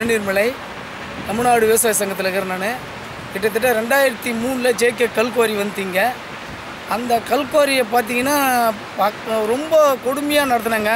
நீர்மலை தமிழ்நாடு விவசாய சங்கத்தில் இருக்கிறேன் நான் கிட்டத்தட்ட ரெண்டாயிரத்தி மூணில் ஜேகே கல்குவாரி வந்துங்க அந்த கல்குவாரியை பார்த்தீங்கன்னா பாக்க- ரொம்ப கொடுமையாக நடத்துனாங்க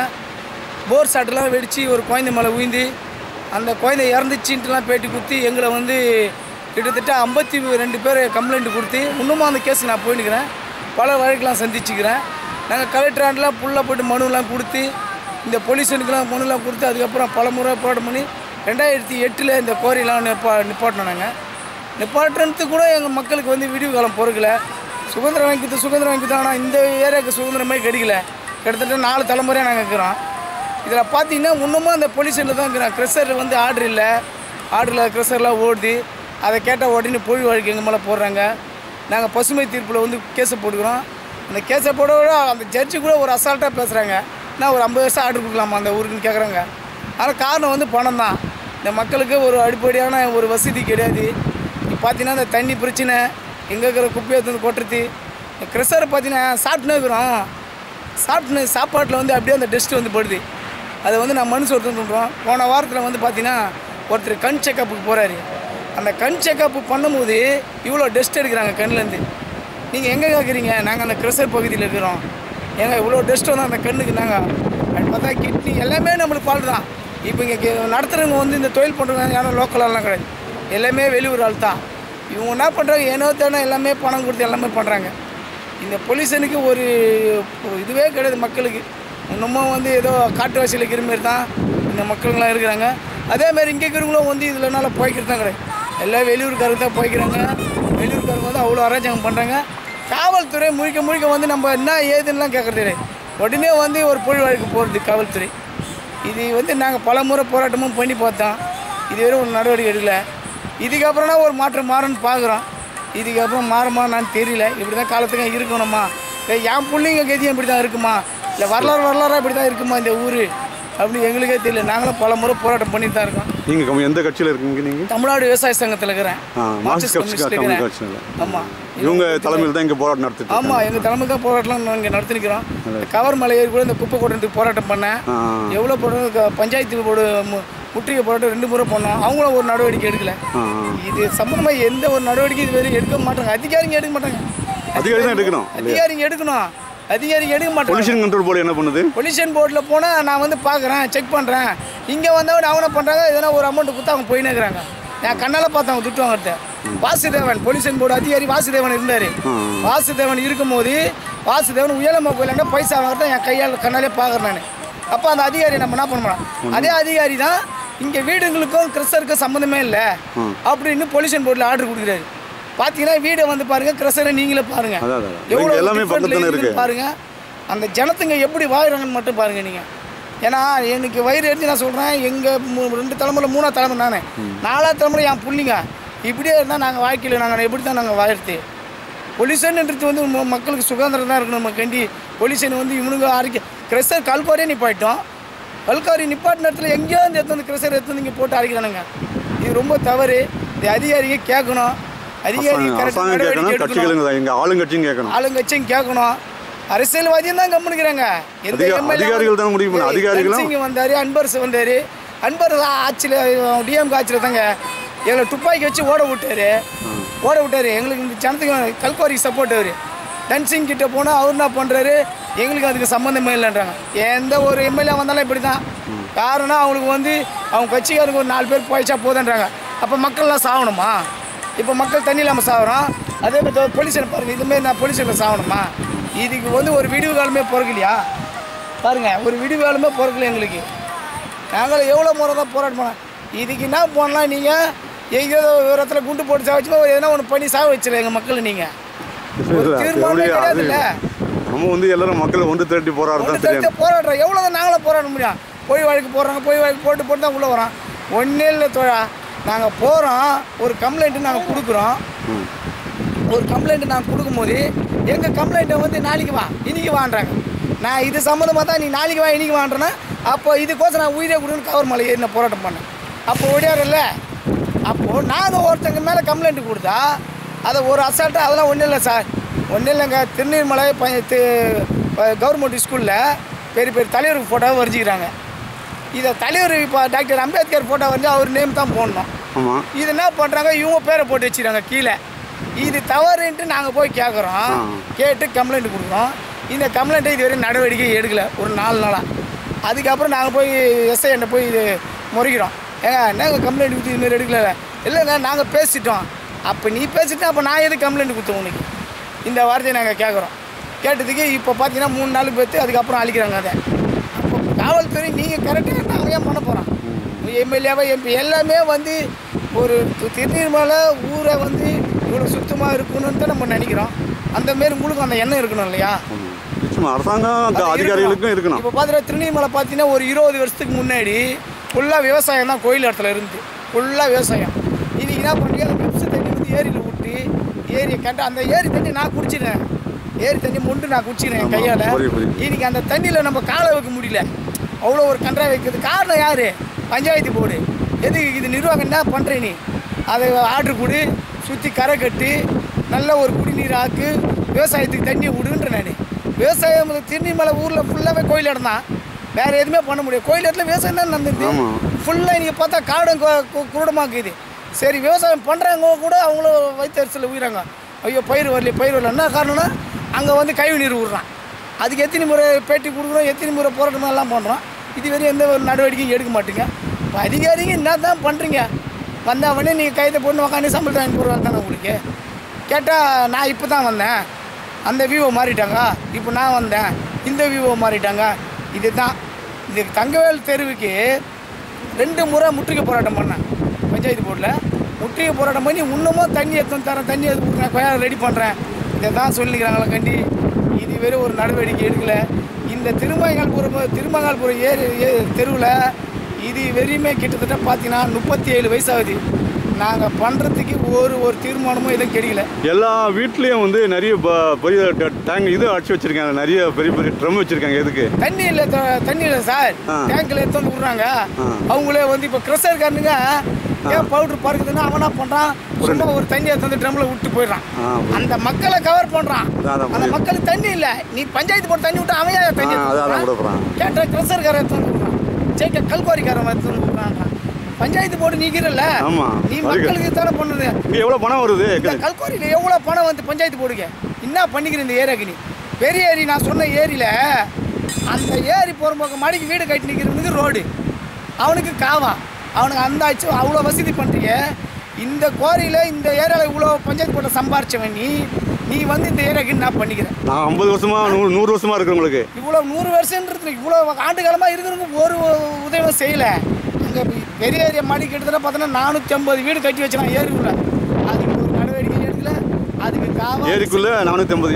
போர் சாட்டெல்லாம் வெடித்து ஒரு குழந்தை மேலே உயிந்து அந்த குழந்தை இறந்துச்சின்ட்டுலாம் பேட்டி கொடுத்து எங்களை வந்து கிட்டத்தட்ட ஐம்பத்தி ரெண்டு பேர் கம்ப்ளைண்ட் கொடுத்து இன்னுமும் அந்த கேஸ் நான் போயிட்டுக்கிறேன் பல வழக்கெலாம் சந்திச்சுக்கிறேன் நாங்கள் கலெக்டர் ஆண்டெலாம் புல்லாக போட்டு மனுலாம் கொடுத்து இந்த பொலியூஷனுக்கெலாம் மனுலாம் கொடுத்து அதுக்கப்புறம் பல முறை போராட்டம் பண்ணி ரெண்டாயிரத்தி எட்டில் இந்த கோரியெல்லாம் நிப்பா நிப்பாட்டினோம் நாங்கள் நிப்பாட்டுறதுக்கு கூட எங்கள் மக்களுக்கு வந்து விடிவு காலம் பொறுக்கல சுதந்திரம் வாங்கி கொடுத்து சுதந்திரம் வாங்கி கொடுத்தா ஆனால் இந்த ஏரியாவுக்கு சுதந்திரமே கிடைக்கல கிட்டத்தட்ட நாலு தலைமுறையாக நாங்கள் இருக்கிறோம் இதில் பார்த்தீங்கன்னா இன்னமும் அந்த பொலியூஷனில் தான் இருக்கிறோம் க்ரெஷர் வந்து ஆர்டர் இல்லை ஆர்டரில் க்ரெஷர்லாம் ஓடுது அதை கேட்டால் உடனே பொழி வழக்கு எங்கள் மேலே போடுறாங்க நாங்கள் பசுமை தீர்ப்பில் வந்து கேஸை போட்டுக்கிறோம் அந்த கேஸை போட விட அந்த ஜட்ஜி கூட ஒரு அசால்ட்டாக பேசுகிறாங்க நான் ஒரு ஐம்பது வருஷம் ஆர்டர் கொடுக்கலாமா அந்த ஊருக்குன்னு கேட்குறாங்க ஆனால் காரணம் வந்து பணம் தான் இந்த மக்களுக்கு ஒரு அடிப்படையான ஒரு வசதி கிடையாது இப்போ பார்த்தீங்கன்னா இந்த தண்ணி பிரச்சனை எங்கே இருக்கிற குப்பையை எடுத்து வந்து கொட்டுறது இந்த க்ரெஷரை பார்த்தீங்கன்னா சாப்பிட்டுனே இருக்கிறோம் சாப்பிட்டு சாப்பாட்டில் வந்து அப்படியே அந்த டஸ்ட்டு வந்து படுது அதை வந்து நான் மனுஷ ஒருத்தன் சொல்கிறோம் போன வாரத்தில் வந்து பார்த்தீங்கன்னா ஒருத்தர் கண் செக்கப்புக்கு போகிறாரு அந்த கண் செக்கப் பண்ணும்போது இவ்வளோ டஸ்ட் எடுக்கிறாங்க கண்ணுலேருந்து நீங்கள் எங்கே கேட்குறீங்க நாங்கள் அந்த க்ரெஷர் பகுதியில் இருக்கிறோம் ஏங்க இவ்வளோ டஸ்ட் வந்து அந்த கண்ணுக்கு நாங்கள் அது பார்த்தா கிட்னி எல்லாமே நம்மளுக்கு ஃபால்ட் தான் இப்போ இங்கே நடத்துகிறவங்க வந்து இந்த தொழில் பண்ணுறவங்க யாரும் லோக்கலாலாம் கிடையாது எல்லாமே வெளியூர் ஆள் தான் இவங்க என்ன பண்ணுறாங்க ஏனோ தானே எல்லாமே பணம் கொடுத்து எல்லாமே பண்ணுறாங்க இந்த பொல்யூஷனுக்கு ஒரு ஒரு இதுவே கிடையாது மக்களுக்கு இன்னமும் வந்து ஏதோ காட்டுவாசியில் இருக்கிற மாதிரி தான் இந்த மக்களுங்களாம் இருக்கிறாங்க அதேமாதிரி இங்கே இருக்கிறவங்களும் வந்து இதுலனால போய்க்கிறது தான் கிடையாது எல்லாம் வெளியூர்காரங்க தான் போய்க்கிறாங்க வெளியூர்காரங்க வந்து அவ்வளோ அராஜகம் பண்ணுறாங்க காவல்துறை முழிக்க முழிக்க வந்து நம்ம என்ன ஏதுன்னெலாம் கேட்குறது கிடையாது உடனே வந்து ஒரு பொழி வழக்கு போகிறது காவல்துறை இது வந்து நாங்கள் பல முறை போராட்டமும் பண்ணி பார்த்தோம் இதுவரை ஒரு நடவடிக்கை எடுக்கல இதுக்கப்புறம்னா ஒரு மாற்றம் மாறும்னு பார்க்குறோம் இதுக்கப்புறம் மாறுமா நான் தெரியல இப்படி தான் காலத்துக்கு இருக்கணுமா இல்லை என் பிள்ளைங்க கதியும் இப்படி தான் இருக்குமா இல்லை வரலாறு வரலாறாக இப்படி தான் இருக்குமா இந்த ஊர் அப்படின்னு எங்களுக்கே தெரியல நாங்களும் பல முறை போராட்டம் பண்ணிட்டு தான் இருக்கோம் நீங்கள் கம் எந்த கட்சியில் இருக்கீங்க நீங்கள் தமிழ்நாடு விவசாய சங்கத்தில் இருக்கிறேன் ஆ மார்க்சிஸ்ட் கட்சி கம்யூனிஸ்ட்ல கம்யூனிஸ்ட் இருக்கிறேன் கட்சியில் ஆமாம் இவங்க தலைமையில் தான் இங்கே போராட்டம் நடத்திட்டு இருக்காங்க. ஆமாம் எங்கள் தலைமை தான் போராட்டம் நாங்கள் இங்கே நடத்திருக்கிறோம் கவர் மலை ஏறி கூட இந்த குப்பை கொட்டுறதுக்கு போராட்டம் பண்ணேன் ஆ எவ்வளோ போராட்டம் க- பஞ்சாயத்து போர்டு மு- முற்றுகை போராட்டம் ரெண்டு முறை பண்ணோம் அவங்களும் ஒரு நடவடிக்கை எடுக்கல ஆ ஆ. இது சம்பந்தமாக எந்த ஒரு நடவடிக்கை இது வரையும் எடுக்க மாட்டாங்க அதிகாரிங்க எடுக்க மாட்டாங்க அதிகாரி தான் எடுக்கணும் அதிகாரிங்க எடுக்கணும் அதிகாரிங்க எடுக்க மாட்டாங்க பொல்யூஷன் கண்ட்ரோல் போர்டு என்ன பண்ணுது பொல்யூஷன் போர்டில் போனால் நான் வந்து பார்க்குறேன் செக் பண்ணுறேன் இங்கே வந்தவன் அவங்க என்ன பண்ணுறாங்க எதனா ஒரு அமௌண்ட் கொடுத்து அவங்க போயின்னு இருக்கிறாங்க நான் கண்ணால் பார்த்து அவங்க திட்டு வாங்குறது வாசுதேவன் பொல்யூஷன் போர்டு அதிகாரி வாசுதேவன் இருந்தார் வாசுதேவன் இருக்கும்போது வாசுதேவன் உயலம்மா கோயிலாண்ட பைசா வாங்குறத என் கையால் கண்ணாலே பார்க்குறேன் நான் அப்போ அந்த அதிகாரி நம்ம என்ன பண்ண முடியும் அதே அதிகாரி தான் இங்கே வீடுங்களுக்கும் கிறிஸ்தருக்கும் சம்மந்தமே இல்லை அப்படின்னு பொல்யூஷன் போர்டில் ஆர்டர் கொடுக்குறாரு பார்த்தீங்கன்னா வீடை வந்து பாருங்கள் கிறிஸ்தரை நீங்களே பாருங்கள் அதான், அதான். எவ்வளோ எல்லாமே different பக்கத்துல தானே இருக்குன்னு இருக்கு. பாருங்க அந்த ஜனத்துங்க எப்படி வாழ்கிறாங்கன்னு மட்டும் பாருங்க நீங்கள் ஏன்னா எனக்கு வயிறு எடுத்து நான் சொல்கிறேன் எங்கள் ரெண்டு தலைமுறை மூணா தலைமுறை நானே நாலா தலைமுறை என் புள்ளிங்க இப்படியே இருந்தால் நாங்கள் வாழ்க்கையில் நாங்கள் எப்படி தான் நாங்கள் வாழறது பொல்யூஷன்ன்றது வந்து ம- மக்களுக்கு சுகாதாரம் தான் இருக்கணும் நம்ம கண்டி பொல்யூஷன் வந்து இவனுங்க ஆரோக்கிய கிரெஷர் கல்குவாரியே நிப்பாட்டோம் கல்குவாரி நிப்பாட்டின இடத்துல எங்கேயோ இந்த எடுத்து வந்து கிரெஷர் எடுத்து வந்து இங்கே போட்டு அரைக்கிறானுங்க இது ரொம்ப தவறு இது அதிகாரிங்க கேட்கணும் அதிகாரி அரசாங்கம் கரெக்டாக அரசாங்கம் நடவடிக்கை கேட்கணும் எடுக்கணும் கட்சிகளுங்க எங்கள் ஆளுங்கட்சியும் கேட்கணும் ஆளுங்கட்சியும் கேட்கணும் அரசியல்வாதியும் தான் கம்முனுக்கிறாங்க எந்த அதிகா- MLA அதிகாரிகள் தான் முடிவு பண்ணணும். ஏய், அதிகாரிகளும் தன்சிங் வந்தார் அன்பரசு வந்தார் அன்பர் ஆட்சியில் டிஎம்கே ஆட்சியில் தாங்க எங்களை துப்பாக்கி வச்சு ஓட விட்டாரு ஓட விட்டாரு எங்களுக்கு இந்த ஜனத்துக்கு கல்குவாரிக்கு சப்போர்ட் அவர் தன்சிங் கிட்ட போனால் அவர் என்ன பண்ணுறாரு எங்களுக்கு அதுக்கு சம்மந்தமே இல்லைன்றாங்க எந்த ஒரு எம்எல்ஏ வந்தாலும் இப்படி தான் காரணம் அவங்களுக்கு வந்து அவங்க கட்சிக்காரங்க ஒரு நாலு பேர் போயிச்சா போதுன்றாங்க அப்போ மக்கள்லாம் சாகணுமா இப்போ மக்கள் தண்ணி இல்லாமல் சாகுறோம் அதே மாதிரி பொலிஷன் பாருங்கள் இதுமாரி நான் பொலிஷனில் சாகணுமா இதுக்கு வந்து ஒரு விடிவு காலமே பிறக்கலையா பாருங்கள் ஒரு விடிவு காலமே பிறக்கல எங்களுக்கு நாங்கள் எவ்வளோ முறை தான் போராட்டம் பண்ணோம் இதுக்கு என்ன பண்ணலாம் நீங்கள் எங்கேயோ ஒரு இடத்துல குண்டு போட்டு சாவச்சுமா எதனா ஒன்று பண்ணி சாவ வச்சிரு எங்கள் மக்களை நீங்கள் ஒரு இல்ல, தீர்மானமே எப்படி அது- கிடையாதுல்ல நம்ம வந்து எல்லாரும் மக்களை ஒன்று திரட்டி போராடுறது ஒன்று தான் தெரியும் தடுத்து போராடுறோம் எவ்வளோ தான் நாங்களும் போராட முடியும் போய் வழக்கு போடுறாங்க போய் வழக்கு போட்டு போட்டு தான் உள்ளே வரோம் ஒன்றே இல்லை தோழா நாங்கள் போகிறோம் ஒரு கம்ப்ளைண்ட்டு நாங்கள் கொடுக்குறோம் ஒரு கம்ப்ளைண்ட்டு நாங்கள் கொடுக்கும்போது எங்கள் கம்ப்ளைண்ட்டை வந்து நாளைக்கு வா இன்னைக்கு வான்றாங்க நான் இது சம்மந்தமாக தான் நீ நாளைக்கு வா இன்னைக்கு வான்றேன்னா அப்போ இதுக்கோசம் நான் உயிரே கொடுன்னு கவர் மலை ஏறி நான் போராட்டம் பண்ணேன் அப்போ ஓடியாரில்ல அப்போது நாங்கள் ஒருத்தங்க மேலே கம்ப்ளைண்ட் கொடுத்தா அதை ஒரு அசால்ட்டாக அதெல்லாம் ஒன்றும் இல்லை சார் ஒன்றும் இல்லைங்க திருநீர்மலை ப கவர்மெண்ட் ஸ்கூலில் பெரிய பெரிய தலைவர் ஃபோட்டோவை வரைஞ்சிக்கிறாங்க இதை தலைவர் இப்போ டாக்டர் அம்பேத்கர் ஃபோட்டோ வந்து அவர் நேம் தான் போடணும் ஆமாம் இது என்ன பண்ணுறாங்க இவங்க பேரை போட்டு வச்சுக்கிறாங்க கீழே இது தவறுன்ட்டு நாங்கள் போய் கேட்குறோம் ஆ. கேட்டு கம்ப்ளைண்ட் கொடுக்குறோம் இந்த கம்ப்ளைண்ட்டை இதுவரை நடவடிக்கை எடுக்கல ஒரு நாலு நாளாக அதுக்கப்புறம் நாங்கள் போய் எஸ்ஐ போய் இது முறைக்கிறோம் ஏங்க என்னங்க கம்ப்ளைண்ட் கொடுத்து இதுமாரி எடுக்கல இல்லைங்க நாங்கள் பேசிட்டோம் அப்போ நீ பேசிட்டா அப்போ நான் எது கம்ப்ளைண்ட் கொடுத்தேன் உனக்கு இந்த வார்த்தையை நாங்கள் கேட்குறோம் கேட்டதுக்கு இப்போ பார்த்தீங்கன்னா மூணு நாள் பேத்து அதுக்கப்புறம் அழிக்கிறாங்க அதை அப்போ காவல்துறை நீங்கள் கரெக்டாக நாங்கள் ஏன் பண்ண போகிறோம் எம்எல்ஏவா எம்பி எல்லாமே வந்து ஒரு தி- திருநீர்மலை ஊரை வந்து இவ்வளோ சுத்தமாக இருக்கணும்னு தான் நம்ம நினைக்கிறோம் அந்த மாரி உங்களுக்கு அந்த எண்ணம் இருக்கணும் இல்லையா நிச்சயமா அரசாங்கம் அந்த அது அதிகாரிகளுக்கும் இருக்கணும் இப்போ பார்த்தீங்கன்னா திருநீர்மலை பார்த்தீங்கன்னா ஒரு இருபது வருஷத்துக்கு முன்னாடி ஃபுல்லாக விவசாயம் தான் கோயில் இடத்துல இருந்து ஃபுல்லாக விவசாயம் இன்னைக்கு என்ன பண்ணுறீங்க அந்த பெப்சி தண்ணி வந்து ஏரியில் விட்டு ஏரியை கட்ட அந்த ஏரி தண்ணி நான் குடிச்சிடுறேன் ஏரி தண்ணி மொண்டு நான் குடிச்சிடுறேன் என் ஆமா, கையால் புரியுது, புரியுது. இன்னைக்கு அந்த தண்ணியில் நம்ம காலை வைக்க முடியல அவ்வளோ ஒரு கன்றா வைக்கிறது காரணம் யார் பஞ்சாயத்து போர்டு எதுக்கு இது நிர்வாகம் என்ன பண்ணுற நீ அதை ஆர்டர் கொடு சுற்றி கரை கட்டி நல்ல ஒரு குடிநீர் ஆக்கு விவசாயத்துக்கு தண்ணியை விடுன்ற நான் விவசாயம் திருநீர்மலை ஊரில் ஃபுல்லாகவே கோயில் இடம் தான் வேறு எதுவுமே பண்ண முடியாது கோயில் இடத்துல விவசாயம் தான் நடந்தது ஆமா. ஃபுல்லாக நீங்கள் பார்த்தா காடும் கு- கு- குருடமாக்குது சரி விவசாயம் பண்ணுறவங்க கூட அவங்களும் வயிற்றுச்சலில் உயிராங்க ஐயோ பயிர் வரல பயிர் வரல என்ன காரணம்னா அங்கே வந்து கழிவு நீர் விடுறான் அதுக்கு எத்தனை முறை பேட்டி கொடுக்குறோம் எத்தனை முறை போராட்டம் எல்லாம் பண்ணுறோம் இதுவரை எந்த ஒரு நடவடிக்கையும் எடுக்க மாட்டீங்க இப்போ அதிகாரிங்க என்ன தான் பண்ணுறீங்க வந்தவொடனே நீங்கள் கைதை போட்டு உக்காந்து சம்பளத்தை வாங்கி போடுவாங்க தானே உங்களுக்கு கேட்டால் நான் இப்போ தான் வந்தேன் அந்த விவோ மாறிட்டாங்க இப்போ நான் வந்தேன் இந்த விவோ மாறிட்டாங்க இதுதான் இது தங்கவேல் தெருவுக்கு ரெண்டு முறை முற்றுகை போராட்டம் பண்ணேன் பஞ்சாயத்து போர்டில் முற்றுகை போராட்டம் பண்ணி இன்னமும் தண்ணி எடுத்து தரேன் தண்ணி எடுத்து கொடுக்குறேன் கொயா ரெடி பண்ணுறேன் இதை தான் சொல்லிக்கிறாங்களா கண்டி இது வெறும் ஒரு நடவடிக்கை எடுக்கல இந்த திருமங்கல்புரம் திருமங்கல்புரம் ஏரி தெருவில் இது வெறியுமே கிட்டத்தட்ட பார்த்தீங்கன்னா முப்பத்தி ஏழு வயசாகுது நாங்கள் பண்ணுறதுக்கு ஒரு ஒரு தீர்மானமும் எதுவும் கிடைக்கல எல்லா வீட்லேயும் வந்து நிறைய ப- பெரிய ட- டேங்க் இது அடிச்சு வச்சிருக்காங்க நிறைய பெரிய பெரிய ட்ரம் வச்சிருக்காங்க எதுக்கு தண்ணி இல்லை த- தண்ணி இல்லை சார் ஆ. டேங்க்ல எடுத்து வந்து விடுறாங்க ஆ. அவங்களே வந்து இப்போ க்ரெஷர்காரனுங்க ஏன் பவுடர் பறக்குதுன்னா அவனா பண்ணுறான் சும்மா ஒரு தண்ணி எடுத்து வந்து ட்ரம்ல விட்டு போயிடுறான் ஆ, அந்த மக்களை கவர் பண்ணுறான் அதான், அதான் அந்த புரியுது. மக்களுக்கு தண்ணி இல்லை நீ பஞ்சாயத்து போட்டு தண்ணி விட்டு அவன் ஏன் தண்ணி ஆ, எடுத்து அதான், அதான் கொடுக்குறான்? கொடுக்குறான். கேட்டா க்ரெஷர்காரன் எடுத்து வந்து விடுறான் ஜெயிக்க கல்குவாரிக்காரன் எடுத்து வந்து விடுறான்றான் பஞ்சாயத்து போட்டு நீக்கிறல்ல ஆமா. நீ அதுக்கு- மக்களுக்கு தானே பண்ணுது இங்கே எவ்வளோ பணம் வருது இந்த கல்குவாரியில் எவ்வளோ பணம் வந்து பஞ்சாயத்து போடுங்க என்ன பண்ணிக்கிற இந்த ஏரியாக்கு நீ பெரிய ஏரி நான் சொன்ன ஏரியில் அந்த ஏரி போகிற பக்கம் மடிக்கு வீடு கட்டி நிற்கிறவனுக்கு ரோடு அவனுக்கு காவா அவனுக்கு அந்த ஆச்சு அவ்வளோ வசதி பண்ணுறீங்க இந்த கோரியில் இந்த ஏரியாவில் இவ்வளோ பஞ்சாயத்து போட்ட சம்பாரிச்சவன் நீ நீ வந்து இந்த ஏரியாவுக்கு என்ன பண்ணிக்கிற நான் ஐம்பது வருஷமா நூறு நூறு வருஷமா இருக்கிறவங்களுக்கு இவ்வளோ நூறு வருஷன்றது இவ்வளோ ஆண்டு காலமாக இருக்கிறவங்க ஒரு உதவியும் செய்யலை அங்கே பெரிய ஏரியா மாடி கிட்டத்தட்ட பார்த்தோன்னா நானூற்றி ஐம்பது வீடு கட்டி வச்சிருக்கான் ஏரிக்குள்ள அதுக்கு ஒரு நடவடிக்கை எடுக்கல அதுக்கு காவா ஏரிக்குள்ள நானூற்றி ஐம்பது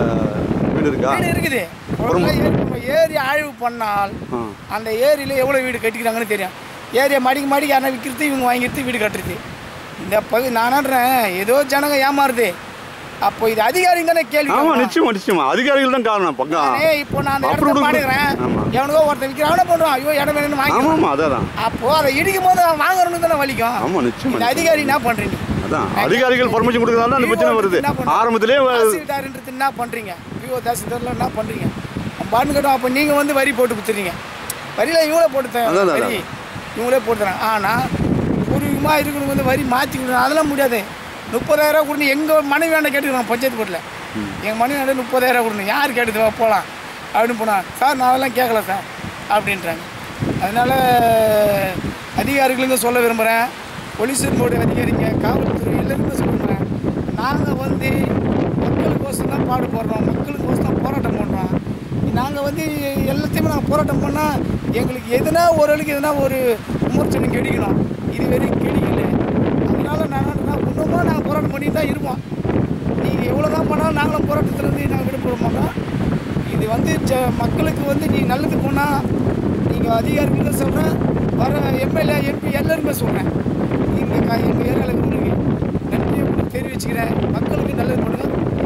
வீடு இருக்கா வீடு இருக்குது ஒழுங்கா ஏரி நம்ம ஏரி ஆய்வு பண்ணால் ஆ அந்த ஏரியில் எவ்வளோ வீடு கட்டிக்கிறாங்கன்னு தெரியும் ஏரியை மடிக்கு மடிக்கு யாரா விற்கிறது இவங்க வாங்கிட்டு வீடு கட்டுறது இந்த பகுதி நானான்றேன் ஏதோ ஜனங்க ஏமாறுது அப்போ இது அதிகாரிங்க தானே கேள்வி ஆமா கேட்கணும். நிச்சயமா நிச்சயமா அதிகாரிகள் தான் காரணம் பக்கம் நானே இப்போ நான் அந்த அப்புறம் இடத்துல விடுங்க. பாடுகிறேன் ஆமா. எவனுக்கோ ஒருத்தன் விற்கிறான் அவனை பண்ணுவான் ஐயோ இடம் வேணும்னு வாங்கி ஆமா ஆமா அதான் அப்போ அதை இடிக்கும் போது அவன் வாங்குறவனுக்கு தானே வலிக்கும் ஆமா நிச்சயமா இந்த அதிகாரி என்ன பண்றீங்க அதான் அதிகாரிகள் பர்மிஷன் கொடுக்கறதால அந்த பிரச்சனை வருது என்ன பண்றீங்க? ஆரம்பத்திலே வ- தாசில்தார்ன்றது என்ன பண்றீங்க விஓ தாசில்தார்ல என்ன பண்றீங்க பான்னு கேட்டோம் அப்போ நீங்க வந்து வரி போட்டு கொடுத்துறீங்க வரியில இவங்களே போட்டு தராங்க அதான், அதான். வரி இவங்களே போட்டு தராங்க ஆனா பூர்வீகமாக இருக்கணும் வந்து வரி மாற்றி கொடுக்கணும் அதெல்லாம் முடியாது முப்பதாயிரம் கொடுன்னு எங்கள் மனைவி வேண்டாம் கேட்டுக்கிறோம் பஞ்சாயத்து போர்ட்டில் எங்கள் மனைவி வேண்டாம் முப்பதாயிரம் கொடுணும் யார் கேட்டுது வா போகலாம் அப்படின்னு போனா சார் நான் அதெல்லாம் கேட்கல சார் அப்படின்றாங்க அதனால் அதிகாரிகளுங்க சொல்ல விரும்புகிறேன் போலீஸ் போர்டு அதிகாரிங்க காவல்துறை எல்லாருமே சொல்ல விரும்புகிறேன் நாங்கள் வந்து மக்களுக்கோசம் தான் பாடுபடுறோம் மக்களுக்கோசம் தான் போராட்டம் பண்ணுறோம் நாங்கள் வந்து எல்லாத்தையுமே நாங்கள் போராட்டம் பண்ணால் எங்களுக்கு எதுனா ஓரளவுக்கு எதுனா ஒரு விமர்சனம் கிடைக்கணும் இது வரைக்கும் கிடைக்கல அதனால நான் இன்னமும் நாங்கள் போராட்டம் பண்ணிட்டு தான் இருப்போம் நீங்கள் எவ்வளோ தான் பண்ணாலும் நாங்களும் போராட்டத்துலேருந்து நாங்கள் விடுபட மாட்டோம் இது வந்து ஜ- மக்களுக்கு வந்து நீ நல்லது போனால் நீங்கள் அதிகாரிகளும் சொல்கிறேன் வர எம்எல்ஏ எம்பி எல்லாருமே சொல்கிறேன் இங்கே எங்கள் ஏரியாவில் உங்களுக்கு நன்றியை உங்களுக்கு தெரிவிச்சுக்கிறேன் மக்களுக்கு நல்லது பண்ணுங்க